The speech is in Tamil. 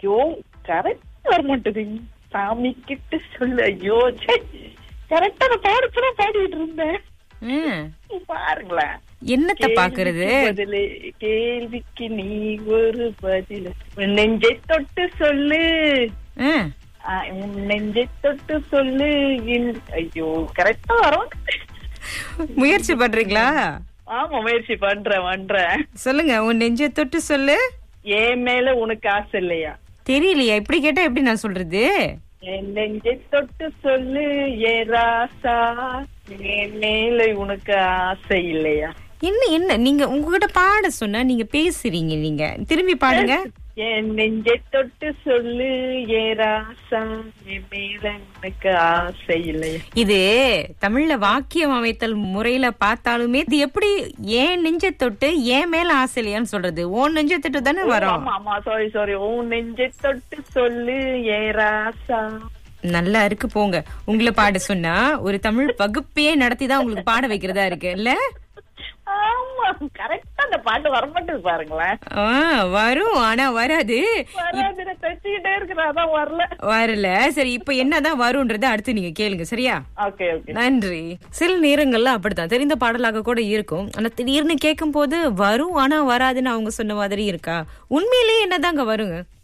ஐயோ கரெக்ட் வர மாட்டேதுங்க சாமி கிட்ட சொல்லு ஐயோ கரெக்டா நான் பாடப்பதான் பாடிட்டு இருந்தேன் ம். பாருங்களேன் என்னத்த பாக்குறது கேள்விக்கு பதிலு கேள்விக்கு நீ ஒரு பதில் உன் நெஞ்சை தொட்டு சொல்லு ம். ஆ, உன் நெஞ்சை தொட்டு சொல்லு இன்- ஐயோ கரெக்டா வரும் முயற்சி பண்றீங்களா ஆமா முயற்சி பண்றேன் பண்றேன் சொல்லுங்க உன் நெஞ்ச தொட்டு சொல்லு என் மேல உனக்கு ஆசை இல்லையா தெரியலையா இப்படி கேட்டா எப்படி நான் சொல்றது என் நெஞ்சை தொட்டு சொல்லு ஏ ராசா என் மேல உனக்கு ஆசை இல்லையா என்ன என்ன நீங்க உங்ககிட்ட பாட சொன்னா நீங்க பேசுறீங்க நீங்க திரும்பி பாடுங்க என் நெஞ்சை தொட்டு சொல்லு ஏ ராசா என் மேல உனக்கு ஆசை இல்லையா இது தமிழ்ல வாக்கியம் அமைத்தல் முறையில பார்த்தாலுமே இது எப்படி ஏன் நெஞ்ச தொட்டு ஏன் மேல ஆசை இல்லையான்னு சொல்றது ஓன் நெஞ்ச தொட்டு தானே வரும் ஆமா ஆமா சாரி சாரி உன் நெஞ்சை தொட்டு சொல்லு ஏ ராசா நல்லா இருக்கு போங்க உங்களை பாட சொன்னா ஒரு தமிழ் வகுப்பையே நடத்தி தான் உங்களுக்கு பாட வைக்கிறதா இருக்கு இல்ல ஆமா கரெக்டா அந்த பாட்டு வரமாட்டேது பாருங்களேன் ஆ, வரும் ஆனா வராது வராது நான் தச்சுக்கிட்டே இருக்கிறேன் அதான் வரல வரல சரி இப்ப என்னதான் வரும்ன்றத அடுத்து நீங்க கேளுங்க சரியா ஓகே ஓகே நன்றி சில நேரங்கள்ல அப்படித்தான் தெரிந்த பாடலாக கூட இருக்கும் ஆனா திடீர்னு கேட்கும் போது வரும் ஆனா வராதுன்னு அவங்க சொன்ன மாதிரி இருக்கா உண்மையிலேயே என்னதாங்க வருங்க